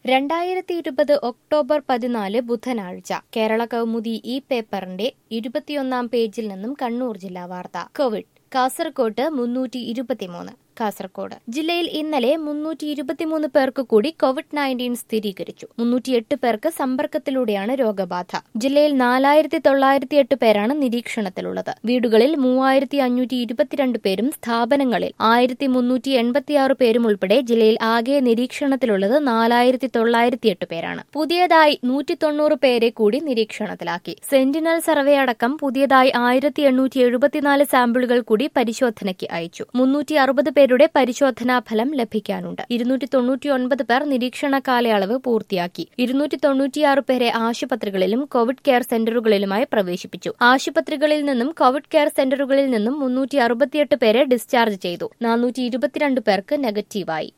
രണ്ടായിരത്തി ഇരുപത് ഒക്ടോബർ പതിനാല് ബുധനാഴ്ച കേരള കൗമുദി ഈ പേപ്പറിന്റെ ഇരുപത്തിയൊന്നാം പേജിൽ നിന്നും കണ്ണൂർ ജില്ലാ വാർത്ത കോവിഡ് കാസർകോട്ട് മുന്നൂറ്റി ഇരുപത്തിമൂന്ന് കാസർകോട് ജില്ലയിൽ ഇന്നലെ മുന്നൂറ്റി ഇരുപത്തിമൂന്ന് പേർക്ക് കൂടി കോവിഡ് നയൻറ്റീൻ സ്ഥിരീകരിച്ചു മുന്നൂറ്റിയെട്ട് പേർക്ക് സമ്പർക്കത്തിലൂടെയാണ് രോഗബാധ ജില്ലയിൽ നാലായിരത്തി തൊള്ളായിരത്തി എട്ട് പേരാണ് നിരീക്ഷണത്തിലുള്ളത് വീടുകളിൽ മൂവായിരത്തി അഞ്ഞൂറ്റി ഇരുപത്തിരണ്ട് പേരും സ്ഥാപനങ്ങളിൽ ആയിരത്തി മുന്നൂറ്റി എൺപത്തിയാറ് പേരും ഉൾപ്പെടെ ജില്ലയിൽ ആകെ നിരീക്ഷണത്തിലുള്ളത് നാലായിരത്തി തൊള്ളായിരത്തി എട്ട് പേരാണ് പുതിയതായി നൂറ്റി തൊണ്ണൂറ് പേരെ കൂടി നിരീക്ഷണത്തിലാക്കി സെന്റിനൽ സർവേ അടക്കം പുതിയതായി ആയിരത്തി എണ്ണൂറ്റി എഴുപത്തിനാല് സാമ്പിളുകൾ കൂടി പരിശോധനയ്ക്ക് അയച്ചു മുന്നൂറ്റി അറുപത് പേരുടെ പരിശോധനാ ഫലം ലഭിക്കാനുണ്ട് ഇരുന്നൂറ്റി തൊണ്ണൂറ്റിയൊൻപത് പേർ നിരീക്ഷണ കാലയളവ് പൂർത്തിയാക്കി ഇരുന്നൂറ്റി തൊണ്ണൂറ്റിയാറ് പേരെ ആശുപത്രികളിലും കോവിഡ് കെയർ സെന്ററുകളിലുമായി പ്രവേശിപ്പിച്ചു ആശുപത്രികളിൽ നിന്നും കോവിഡ് കെയർ സെന്ററുകളിൽ നിന്നും മുന്നൂറ്റി അറുപത്തിയെട്ട് പേരെ ഡിസ്ചാർജ് ചെയ്തു നാനൂറ്റി ഇരുപത്തിരണ്ട് പേർക്ക് നെഗറ്റീവായി